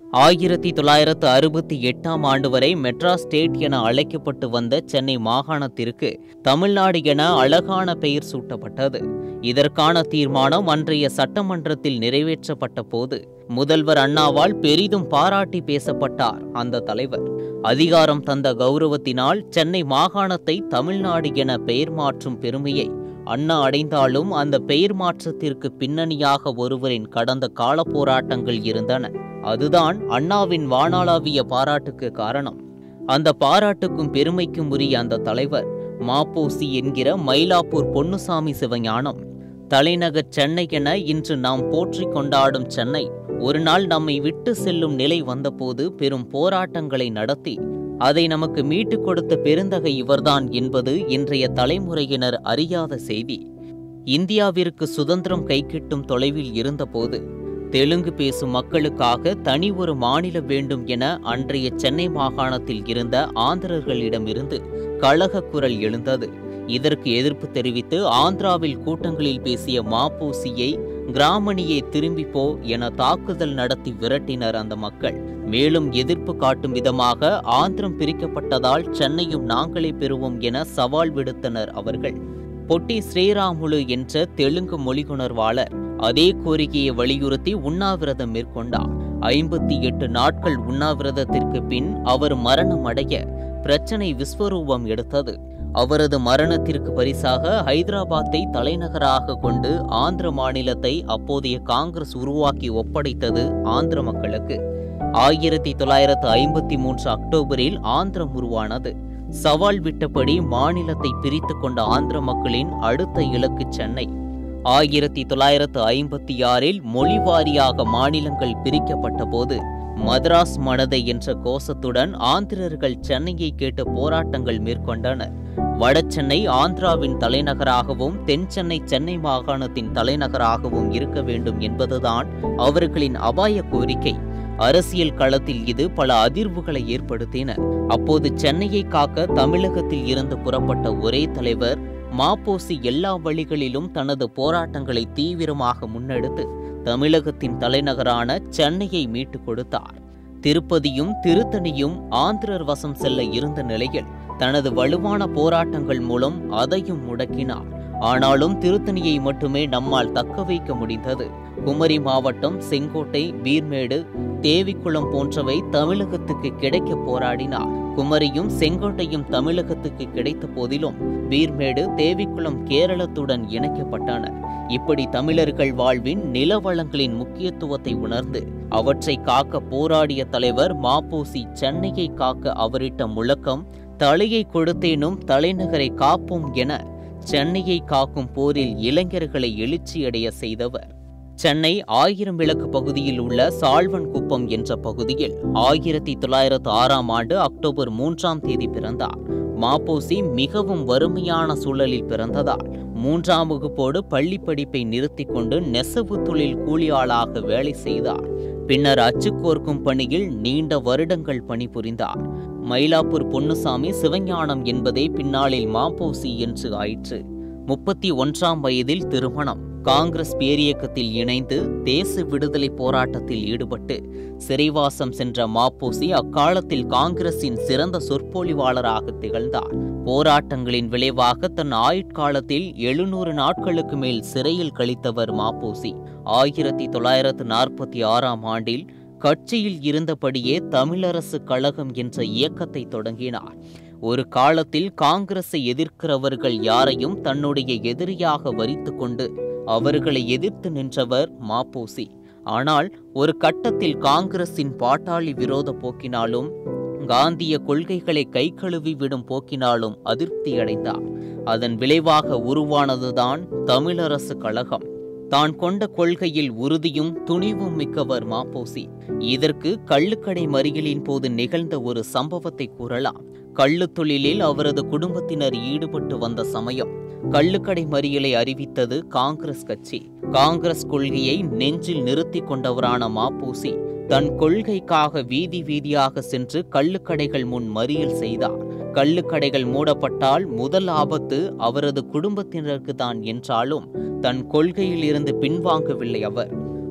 ஆயிரத்தி தொள்ளாயிரத்து அறுபத்தி எட்டாம் ஆண்டு வரை மெட்ராஸ் ஸ்டேட் என அழைக்கப்பட்டு வந்த சென்னை மாகாணத்திற்கு தமிழ்நாடு என அழகான பெயர் சூட்டப்பட்டது இதற்கான தீர்மானம் அன்றைய சட்டமன்றத்தில் நிறைவேற்றப்பட்ட போது முதல்வர் அண்ணாவால் பெரிதும் பாராட்டி பேசப்பட்டார் அந்த தலைவர் அதிகாரம் தந்த கௌரவத்தினால் சென்னை மாகாணத்தை தமிழ்நாடு என பெயர் மாற்றும் பெருமையை அண்ணா அடைந்தாலும் அந்த பெயர் மாற்றத்திற்கு பின்னணியாக ஒருவரின் கடந்த கால போராட்டங்கள் இருந்தன அதுதான் அண்ணாவின் வானாளாவிய பாராட்டுக்கு காரணம் அந்த பாராட்டுக்கும் பெருமைக்கும் உரிய அந்த தலைவர் மாப்போசி என்கிற மயிலாப்பூர் பொன்னுசாமி சிவஞானம் தலைநகர் சென்னை என இன்று நாம் போற்றிக் கொண்டாடும் சென்னை ஒரு நாள் நம்மை விட்டு செல்லும் நிலை வந்தபோது பெரும் போராட்டங்களை நடத்தி அதை நமக்கு மீட்டுக் கொடுத்த பெருந்தகை இவர்தான் என்பது இன்றைய தலைமுறையினர் அறியாத செய்தி இந்தியாவிற்கு சுதந்திரம் கைக்கிட்டும் தொலைவில் இருந்தபோது தெலுங்கு பேசும் மக்களுக்காக தனி ஒரு மாநிலம் வேண்டும் என அன்றைய சென்னை மாகாணத்தில் இருந்த ஆந்திரர்களிடமிருந்து கழக குரல் எழுந்தது இதற்கு எதிர்ப்பு தெரிவித்து ஆந்திராவில் கூட்டங்களில் பேசிய மாப்போசியை கிராமணியே திரும்பி போ என தாக்குதல் நடத்தி விரட்டினர் அந்த மக்கள் மேலும் எதிர்ப்பு காட்டும் விதமாக ஆந்திரம் பிரிக்கப்பட்டதால் சென்னையும் நாங்களே பெறுவோம் என சவால் விடுத்தனர் அவர்கள் பொட்டி ஸ்ரீராமுலு என்ற தெலுங்கு மொழிகுணர்வாளர் அதே கோரிக்கையை வலியுறுத்தி உண்ணாவிரதம் மேற்கொண்டார் ஐம்பத்தி எட்டு நாட்கள் உண்ணாவிரதத்திற்கு பின் அவர் மரணம் அடைய பிரச்சனை விஸ்வரூபம் எடுத்தது அவரது மரணத்திற்கு பரிசாக ஹைதராபாத்தை தலைநகராக கொண்டு ஆந்திர மாநிலத்தை அப்போதைய காங்கிரஸ் உருவாக்கி ஒப்படைத்தது ஆந்திர மக்களுக்கு ஆயிரத்தி தொள்ளாயிரத்து ஐம்பத்தி மூன்று அக்டோபரில் ஆந்திரம் உருவானது சவால் விட்டபடி மாநிலத்தை பிரித்து கொண்ட ஆந்திர மக்களின் அடுத்த இலக்கு சென்னை ஆயிரத்தி தொள்ளாயிரத்து ஐம்பத்தி ஆறில் மொழிவாரியாக மாநிலங்கள் பிரிக்கப்பட்ட போது மദ്രാஸ் மனதை என்ற கோஷத்துடன் ஆந்திரர்கள் சென்னையை கேட்டு போராட்டங்கள் மேற்கொண்டனர் வடசென்னை ஆந்திராவின் தலைநகராகவும் தென் சென்னை சென்னை மாகாணத்தின் தலைநகராகவும் இருக்க வேண்டும் என்பதுதான் அவர்களின் அபாய கோரிக்கை அரசியல் களத்தில் இது பல அதிர்வுகளை ஏற்படுத்தின அப்போது சென்னையை காக்க தமிழகத்தில் இருந்து புறப்பட்ட ஒரே தலைவர் மாப்போசி எல்லா வழிகளிலும் தனது போராட்டங்களை தீவிரமாக முன்னெடுத்து தமிழகத்தின் தலைநகரான சென்னையை மீட்டுக் கொடுத்தார் திருப்பதியும் திருத்தணியும் ஆந்திரர் வசம் செல்ல இருந்த நிலையில் தனது வலுவான போராட்டங்கள் மூலம் அதையும் முடக்கினார் ஆனாலும் திருத்தணியை மட்டுமே நம்மால் தக்க வைக்க முடிந்தது குமரி மாவட்டம் செங்கோட்டை பீர்மேடு தேவிக்குளம் போன்றவை தமிழகத்துக்கு கிடைக்க போராடினார் குமரியும் செங்கோட்டையும் தமிழகத்துக்கு கிடைத்த போதிலும் பீர்மேடு தேவிக்குளம் கேரளத்துடன் இணைக்கப்பட்டன இப்படி தமிழர்கள் வாழ்வின் நிலவளங்களின் முக்கியத்துவத்தை உணர்ந்து அவற்றை காக்க போராடிய தலைவர் மாப்போசி சென்னையை காக்க அவரிட்ட முழக்கம் தலையை கொடுத்தேனும் தலைநகரை காப்போம் என சென்னையை காக்கும் போரில் இளைஞர்களை எழுச்சியடைய செய்தவர் சென்னை ஆயிரம் விளக்கு பகுதியில் உள்ள சால்வன் குப்பம் என்ற பகுதியில் ஆயிரத்தி தொள்ளாயிரத்து ஆறாம் ஆண்டு அக்டோபர் மூன்றாம் தேதி பிறந்தார் மாப்போசி மிகவும் வறுமையான சூழலில் பிறந்ததால் மூன்றாம் வகுப்போடு பள்ளி படிப்பை நிறுத்திக் கொண்டு நெசவு தொழில் கூலி ஆளாக வேலை செய்தார் பின்னர் அச்சு கோர்க்கும் பணியில் நீண்ட வருடங்கள் பணிபுரிந்தார் மயிலாப்பூர் பொன்னுசாமி சிவஞானம் என்பதே பின்னாளில் மாப்போசி என்று ஆயிற்று முப்பத்தி ஒன்றாம் வயதில் திருமணம் காங்கிரஸ் பேரியக்கத்தில் இணைந்து தேச விடுதலை போராட்டத்தில் ஈடுபட்டு சிறைவாசம் சென்ற மாப்போசி அக்காலத்தில் காங்கிரசின் சிறந்த சொற்பொழிவாளராக திகழ்ந்தார் போராட்டங்களின் விளைவாக தன் ஆயுட்காலத்தில் எழுநூறு நாட்களுக்கு மேல் சிறையில் கழித்தவர் மாப்போசி ஆயிரத்தி தொள்ளாயிரத்து நாற்பத்தி ஆறாம் ஆண்டில் கட்சியில் இருந்தபடியே தமிழரசு கழகம் என்ற இயக்கத்தை தொடங்கினார் ஒரு காலத்தில் காங்கிரஸை எதிர்க்கிறவர்கள் யாரையும் தன்னுடைய எதிரியாக வரித்து கொண்டு அவர்களை எதிர்த்து நின்றவர் மாப்போசி ஆனால் ஒரு கட்டத்தில் காங்கிரசின் பாட்டாளி விரோத போக்கினாலும் காந்திய கொள்கைகளை கை கழுவி விடும் போக்கினாலும் அதிருப்தியடைந்தார் அதன் விளைவாக உருவானதுதான் தமிழரசு கழகம் தான் கொண்ட கொள்கையில் உறுதியும் துணிவும் மிக்கவர் மாப்போசி இதற்கு கள்ளுக்கடை மறியலின் போது நிகழ்ந்த ஒரு சம்பவத்தை கூறலாம் கள்ளுத் தொழிலில் அவரது குடும்பத்தினர் ஈடுபட்டு வந்த சமயம் கள்ளுக்கடை மறியலை அறிவித்தது காங்கிரஸ் கட்சி காங்கிரஸ் கொள்கையை நெஞ்சில் நிறுத்தி கொண்டவரான மாப்பூசி தன் கொள்கைக்காக வீதி வீதியாக சென்று கள்ளுக்கடைகள் முன் மறியல் செய்தார் கள்ளுக்கடைகள் மூடப்பட்டால் முதல் ஆபத்து அவரது குடும்பத்தினருக்கு தான் என்றாலும் தன் கொள்கையில் இருந்து பின்வாங்கவில்லை அவர்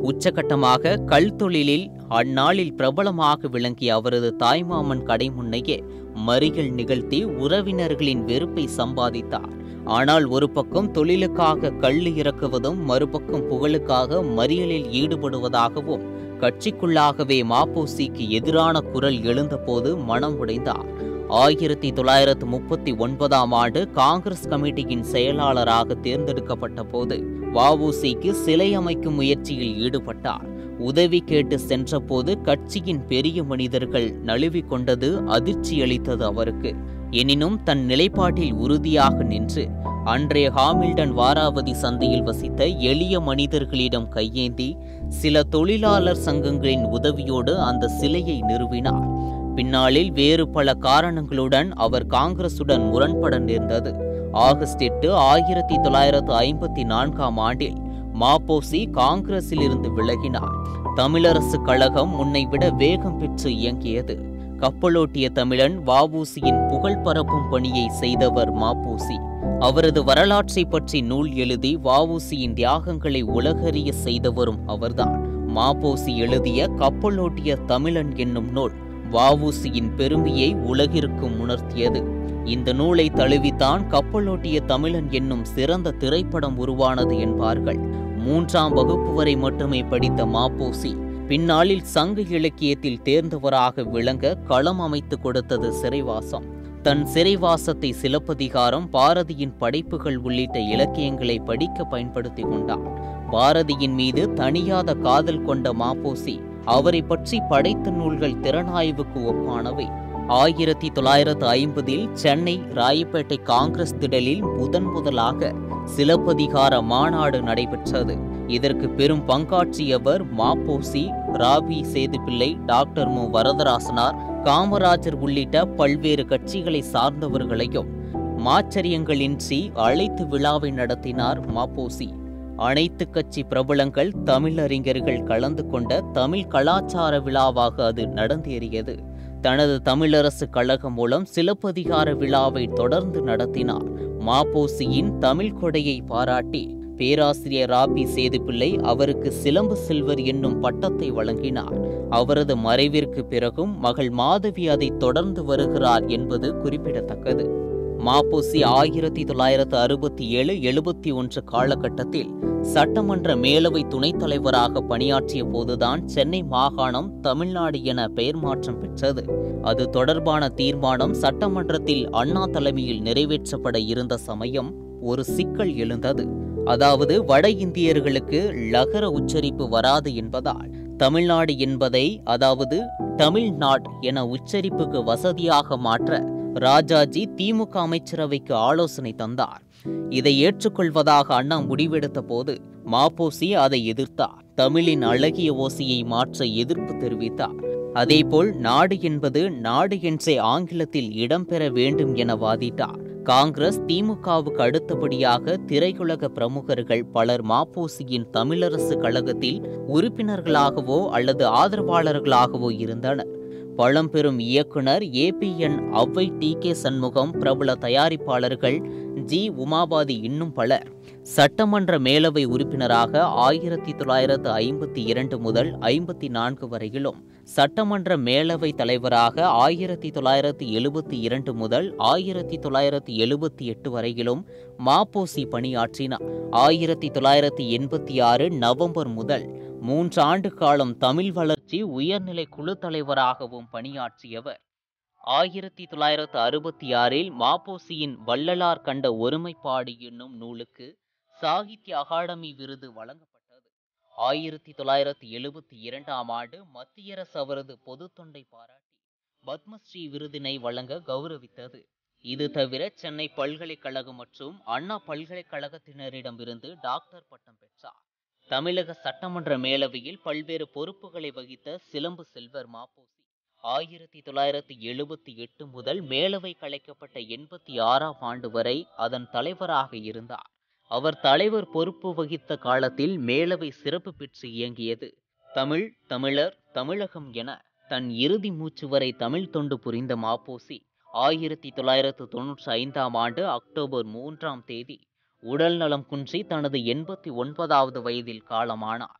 உச்சகட்டமாக கல் தொழிலில் அந்நாளில் பிரபலமாக விளங்கிய அவரது தாய்மாமன் கடை முன்னையே மறியல் நிகழ்த்தி உறவினர்களின் வெறுப்பை சம்பாதித்தார் ஆனால் ஒரு பக்கம் தொழிலுக்காக கல் இறக்குவதும் மறுபக்கம் புகழுக்காக மறியலில் ஈடுபடுவதாகவும் கட்சிக்குள்ளாகவே மாப்போசிக்கு எதிரான குரல் எழுந்தபோது மனம் உடைந்தார் ஆயிரத்தி தொள்ளாயிரத்து முப்பத்தி ஒன்பதாம் ஆண்டு காங்கிரஸ் கமிட்டியின் செயலாளராக தேர்ந்தெடுக்கப்பட்ட போது வஉசிக்கு சிலை அமைக்கும் முயற்சியில் ஈடுபட்டார் உதவி கேட்டு சென்றபோது கட்சியின் பெரிய மனிதர்கள் நழுவிக் கொண்டது அதிர்ச்சியளித்தது அவருக்கு எனினும் தன் நிலைப்பாட்டில் உறுதியாக நின்று அன்றைய ஹாமில்டன் வாராவதி சந்தையில் வசித்த எளிய மனிதர்களிடம் கையேந்தி சில தொழிலாளர் சங்கங்களின் உதவியோடு அந்த சிலையை நிறுவினார் பின்னாளில் வேறு பல காரணங்களுடன் அவர் காங்கிரசுடன் முரண்பட நேர்ந்தது ஆகஸ்ட் எட்டு ஆயிரத்தி தொள்ளாயிரத்து ஐம்பத்தி நான்காம் ஆண்டில் மாப்போசி காங்கிரஸில் இருந்து விலகினார் தமிழரசு கழகம் முன்னைவிட வேகம் பெற்று இயங்கியது கப்பலோட்டிய தமிழன் வஉசியின் புகழ் பரப்பும் பணியை செய்தவர் மாப்போசி அவரது வரலாற்றை பற்றி நூல் எழுதி வஉசியின் தியாகங்களை உலகறிய செய்தவரும் அவர்தான் மாப்போசி எழுதிய கப்பலோட்டிய தமிழன் என்னும் நூல் வஉசியின் பெருமையை உலகிற்கும் உணர்த்தியது இந்த நூலை தழுவித்தான் கப்பலோட்டிய தமிழன் என்னும் சிறந்த திரைப்படம் உருவானது என்பார்கள் மூன்றாம் வகுப்பு வரை மட்டுமே படித்த மாப்போசி பின்னாளில் சங்க இலக்கியத்தில் தேர்ந்தவராக விளங்க களம் அமைத்து கொடுத்தது சிறைவாசம் தன் சிறைவாசத்தை சிலப்பதிகாரம் பாரதியின் படைப்புகள் உள்ளிட்ட இலக்கியங்களை படிக்க பயன்படுத்தி கொண்டார் பாரதியின் மீது தணியாத காதல் கொண்ட மாப்போசி அவரை பற்றி படைத்த நூல்கள் திறனாய்வுக்கு ஒப்பானவை ஆயிரத்தி தொள்ளாயிரத்து ஐம்பதில் சென்னை ராயப்பேட்டை காங்கிரஸ் திடலில் முதன் முதலாக சிலப்பதிகார மாநாடு நடைபெற்றது இதற்கு பெரும் பங்காற்றியவர் மாப்போசி ராபி சேதுப்பிள்ளை டாக்டர் மு வரதராசனார் காமராஜர் உள்ளிட்ட பல்வேறு கட்சிகளை சார்ந்தவர்களையும் மாச்சரியங்களின்றி அழைத்து விழாவை நடத்தினார் மாப்போசி அனைத்து கட்சி பிரபலங்கள் தமிழறிஞர்கள் கலந்து கொண்ட தமிழ் கலாச்சார விழாவாக அது நடந்தேறியது தனது தமிழரசு கழகம் மூலம் சிலப்பதிகார விழாவை தொடர்ந்து நடத்தினார் மாப்போசியின் தமிழ் கொடையை பாராட்டி பேராசிரியர் ராபி சேதுப்பிள்ளை அவருக்கு சிலம்பு செல்வர் என்னும் பட்டத்தை வழங்கினார் அவரது மறைவிற்கு பிறகும் மகள் மாதவி அதை தொடர்ந்து வருகிறார் என்பது குறிப்பிடத்தக்கது மாப்போசி ஆயிரத்தி தொள்ளாயிரத்து அறுபத்தி ஏழு எழுபத்தி ஒன்று காலகட்டத்தில் சட்டமன்ற மேலவை துணைத் தலைவராக பணியாற்றிய போதுதான் சென்னை மாகாணம் தமிழ்நாடு என பெயர் மாற்றம் பெற்றது அது தொடர்பான தீர்மானம் சட்டமன்றத்தில் அண்ணா தலைமையில் நிறைவேற்றப்பட இருந்த சமயம் ஒரு சிக்கல் எழுந்தது அதாவது வட இந்தியர்களுக்கு லகர உச்சரிப்பு வராது என்பதால் தமிழ்நாடு என்பதை அதாவது தமிழ்நாட் என உச்சரிப்புக்கு வசதியாக மாற்ற ராஜாஜி திமுக அமைச்சரவைக்கு ஆலோசனை தந்தார் இதை ஏற்றுக்கொள்வதாக அண்ணா முடிவெடுத்த போது மாப்போசி அதை எதிர்த்தார் தமிழின் அழகிய ஓசையை மாற்ற எதிர்ப்பு தெரிவித்தார் அதேபோல் நாடு என்பது நாடு என்றே ஆங்கிலத்தில் இடம்பெற வேண்டும் என வாதிட்டார் காங்கிரஸ் திமுகவுக்கு அடுத்தபடியாக திரையுலக பிரமுகர்கள் பலர் மாப்போசியின் தமிழரசு கழகத்தில் உறுப்பினர்களாகவோ அல்லது ஆதரவாளர்களாகவோ இருந்தனர் பழம்பெரும் இயக்குனர் APN Avvai T K Shanmugam பிரபல தயாரிப்பாளர்கள் ஜி உமாபாதி இன்னும் பலர் சட்டமன்ற மேலவை உறுப்பினராக ஆயிரத்தி தொள்ளாயிரத்து ஐம்பத்தி இரண்டு முதல் ஐம்பத்தி நான்கு வரையிலும் சட்டமன்ற மேலவை தலைவராக ஆயிரத்தி தொள்ளாயிரத்து எழுபத்தி இரண்டு முதல் ஆயிரத்தி தொள்ளாயிரத்து எழுபத்தி எட்டு வரையிலும் மாப்போசி பணியாற்றினார் ஆயிரத்தி தொள்ளாயிரத்தி எண்பத்தி ஆறு நவம்பர் முதல் மூன்றாண்டு காலம் தமிழ் வளர்ச்சி உயர்நிலை குழு தலைவராகவும் பணியாற்றியவர் ஆயிரத்தி தொள்ளாயிரத்து அறுபத்தி ஆறில் மாப்போசியின் வள்ளலார் கண்ட ஒருமைப்பாடு என்னும் நூலுக்கு சாகித்ய அகாடமி விருது வழங்கப்பட்டது ஆயிரத்தி தொள்ளாயிரத்தி எழுபத்தி இரண்டாம் ஆண்டு மத்திய அரசு அவரது பொது தொண்டை பாராட்டி பத்மஸ்ரீ விருதினை வழங்க கௌரவித்தது இது தவிர சென்னை பல்கலைக்கழகம் மற்றும் அண்ணா பல்கலைக்கழகத்தினரிடமிருந்து டாக்டர் பட்டம் பெற்றார் தமிழக சட்டமன்ற மேலவையில் பல்வேறு பொறுப்புகளை வகித்த சிலம்பு செல்வர் மாப்போசி ஆயிரத்தி தொள்ளாயிரத்தி எழுபத்தி எட்டு முதல் மேலவை கலைக்கப்பட்ட எண்பத்தி ஆறாம் ஆண்டு வரை அதன் தலைவராக இருந்தார் அவர் தலைவர் பொறுப்பு வகித்த காலத்தில் மேலவை சிறப்பு பெற்று இயங்கியது தமிழ் தமிழர் தமிழகம் என தன் இறுதி மூச்சு வரை தமிழ் தொண்டு புரிந்த மாப்போசி ஆயிரத்தி தொள்ளாயிரத்து தொன்னூற்றி ஐந்தாம் ஆண்டு அக்டோபர் மூன்றாம் தேதி உடல் நலம் குன்றி தனது எண்பத்தி ஒன்பதாவது வயதில் காலமானார்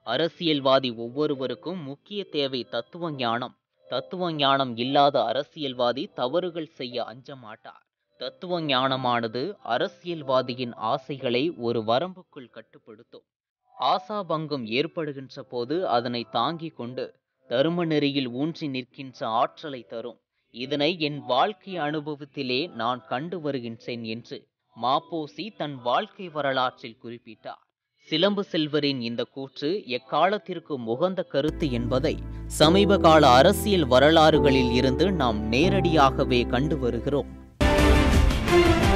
அரசியல்வாதி ஒவ்வொருவருக்கும் முக்கிய தேவை தத்துவ ஞானம் தத்துவ ஞானம் இல்லாத அரசியல்வாதி தவறுகள் செய்ய அஞ்ச மாட்டார் தத்துவ ஞானமானது அரசியல்வாதியின் ஆசைகளை ஒரு வரம்புக்குள் கட்டுப்படுத்தும் ஆசாபங்கம் ஏற்படுகின்ற போது அதனை தாங்கிக் கொண்டு தர்ம நெறியில் ஊன்றி நிற்கின்ற ஆற்றலை தரும் இதனை என் வாழ்க்கை அனுபவத்திலே நான் கண்டு வருகின்றேன் என்று மாப்போசி தன் வாழ்க்கை வரலாற்றில் குறிப்பிட்டார் சிலம்பு செல்வரின் இந்த கூற்று எக்காலத்திற்கு உகந்த கருத்து என்பதை சமீப கால அரசியல் வரலாறுகளில் இருந்து நாம் நேரடியாகவே கண்டு வருகிறோம்